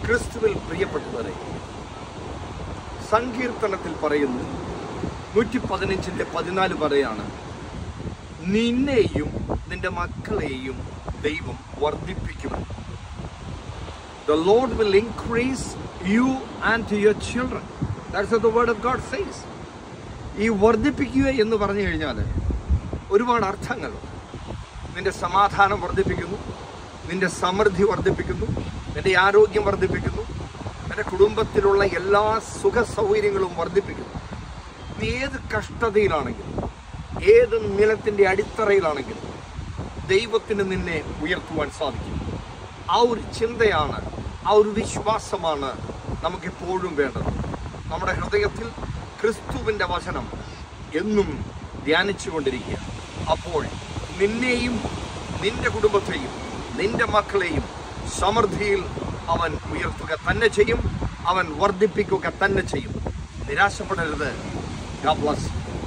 ക്രിസ്തുവിൽ പ്രിയപ്പെട്ടവരെ സങ്കീർത്തനത്തിൽ പറയുന്നു നൂറ്റി പതിനഞ്ചിന്റെ പതിനാല് പറയാണ് നിന്നെയും നിന്റെ മക്കളെയും ദൈവം വർദ്ധിപ്പിക്കും The Lord will increase you and to your children. That's what the word of God says. ഈ വർദ്ധിപ്പിക്കുക എന്ന് പറഞ്ഞു കഴിഞ്ഞാൽ ഒരുപാട് അർത്ഥങ്ങളുണ്ട് നിന്റെ സമാധാനം വർദ്ധിപ്പിക്കുന്നു നിന്റെ സമൃദ്ധി വർദ്ധിപ്പിക്കുന്നു നിന്റെ ആരോഗ്യം വർദ്ധിപ്പിക്കുന്നു നിന്റെ കുടുംബത്തിലുള്ള എല്ലാ സുഖ സൗകര്യങ്ങളും വർദ്ധിപ്പിക്കുന്നു നീ ഏത് കഷ്ടതയിലാണെങ്കിലും ഏത് നിലത്തിൻ്റെ അടിത്തറയിലാണെങ്കിലും ദൈവത്തിന് നിന്നെ ഉയർത്തുവാൻ സാധിക്കും ആ ഒരു ചിന്തയാണ് ആ ഒരു വിശ്വാസമാണ് നമുക്കെപ്പോഴും വേണ്ടത് നമ്മുടെ ഹൃദയത്തിൽ ക്രിസ്തുവിൻ്റെ വചനം എന്നും ധ്യാനിച്ചു കൊണ്ടിരിക്കുക അപ്പോൾ നിന്നെയും നിന്റെ കുടുംബത്തെയും നിന്റെ മക്കളെയും സമൃദ്ധിയിൽ അവൻ ഉയർത്തുക തന്നെ ചെയ്യും അവൻ വർദ്ധിപ്പിക്കുക തന്നെ ചെയ്യും നിരാശപ്പെടരുത് God bless you.